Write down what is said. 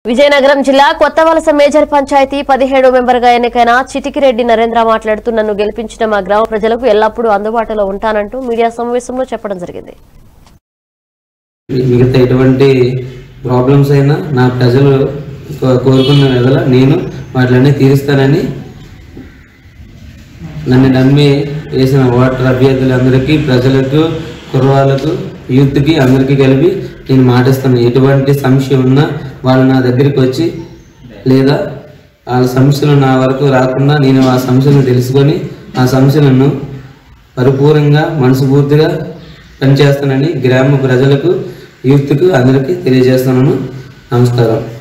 విజయనగరం జిల్లా కొత్తవలస మేజర్ పంచాయతీ పదిహేడు మెంబర్గా ఎన్నికైన చిటికిరెడ్డి నరేంద్ర మాట్లాడుతూ నన్ను గెలిపించిన మా గ్రామ ప్రజలకు ఎల్లప్పుడూ అందుబాటులో ఉంటానంటూ మీడియా సమావేశంలో చెప్పడం జరిగింది మిగతా ఎటువంటి ప్రాబ్లమ్స్ అయినా నా ప్రజలు కో- కోరుకున్న విధంగా నేను వాటిలన్నీ తీరుస్తానని నన్ను నమ్మి వేసిన ఓటర్ అభ్యర్థులందరికీ ప్రజలకు కుర్రవాళ్ళకు యూత్కి అందరికీ కలిపి నేను మాటిస్తాను ఎటువంటి సమస్య ఉన్నా వాళ్ళు నా దగ్గరికి వచ్చి లేదా వాళ్ళ సమస్యలు నా వరకు రాకుండా నేను ఆ సమస్యలను తెలుసుకొని ఆ సమస్యలను పరిపూర్ణంగా మనస్ఫూర్తిగా పనిచేస్తానని గ్రామ ప్రజలకు యూత్కు అందరికీ తెలియజేస్తున్నాను నమస్కారం